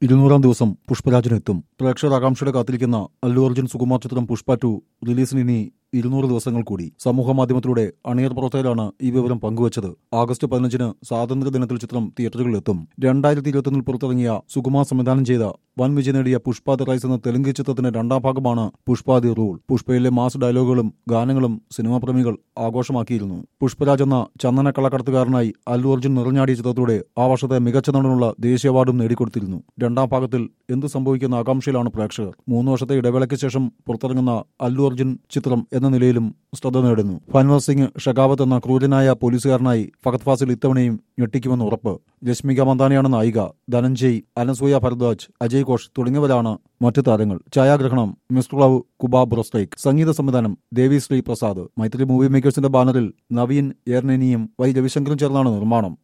ഇരുന്നൂറാം ദിവസം പുഷ്പരാജനെത്തും പ്രേക്ഷകർ ആകാംക്ഷയുടെ കാത്തിരിക്കുന്ന അല്ലു അർജുൻ സുകുമാർ ചിത്രം പുഷ്പ ടു റിലീസിന് ഇനി ഇരുന്നൂറ് ദിവസങ്ങൾ കൂടി സമൂഹ മാധ്യമത്തിലൂടെ അണിയർ പ്രവർത്തകരാണ് ഈ വിവരം പങ്കുവച്ചത് ആഗസ്റ്റ് പതിനഞ്ചിന് സ്വാതന്ത്ര്യ ദിനത്തിൽ ചിത്രം തിയേറ്ററുകളിലെത്തും രണ്ടായിരത്തി ഇരുപത്തൊന്നിൽ പുറത്തിറങ്ങിയ സുകുമാർ സംവിധാനം ചെയ്ത വൻ വിജയം നേടിയ പുഷ്പ ദ റൈസ് എന്ന തെലുങ്ക് ചിത്രത്തിന്റെ രണ്ടാം ഭാഗമാണ് പുഷ്പ ദി റൂൾ പുഷ്പയിലെ മാസ് ഡയലോഗുകളും ഗാനങ്ങളും സിനിമാ പ്രേമികൾ ആഘോഷമാക്കിയിരുന്നു പുഷ്പരാജ് എന്ന ചന്ദന കള്ളക്കടത്തുകാരനായി അല്ലു അർജുൻ നിറഞ്ഞാടിയ ചിത്രത്തോടെ ആ വർഷത്തെ മികച്ച നടനുള്ള ദേശീയ അവാർഡും നേടിക്കൊടുത്തിരുന്നു രണ്ടാം ഭാഗത്തിൽ എന്ത് സംഭവിക്കുന്ന ആകാംക്ഷയിലാണ് പ്രേക്ഷകർ മൂന്ന് വർഷത്തെ ഇടവേളയ്ക്ക് ശേഷം പുറത്തിറങ്ങുന്ന അല്ലു അർജുൻ ചിത്രം എന്ന നിലയിലും ശ്രദ്ധ നേടുന്നു ഫൻവർ സിംഗ് ഷെഖാവത്ത് എന്ന ക്രൂരനായ പോലീസുകാരനായി ഫഹദ് ഫാസിൽ ഇത്തവണയും ഞെട്ടിക്കുമെന്ന് ഉറപ്പ് രശ്മിക മന്ദാനയാണ് നായിക ധനഞ്ജയ് അനസൂയ ഭരദ്വാജ് അജയ് ഘോഷ് തുടങ്ങിയവരാണ് മറ്റു താരങ്ങൾ ഛായാഗ്രഹണം മിസ്റ്റർ ലവ് കുബാബ് റോസ്റ്റേക്ക് സംഗീത സംവിധാനം ദേവി ശ്രീ പ്രസാദ് മൈത്രി മൂവി മേക്കേഴ്സിന്റെ ബാനറിൽ നവീൻ ഏർനേനിയും വൈ രവിശങ്കറും ചേർന്നാണ് നിർമ്മാണം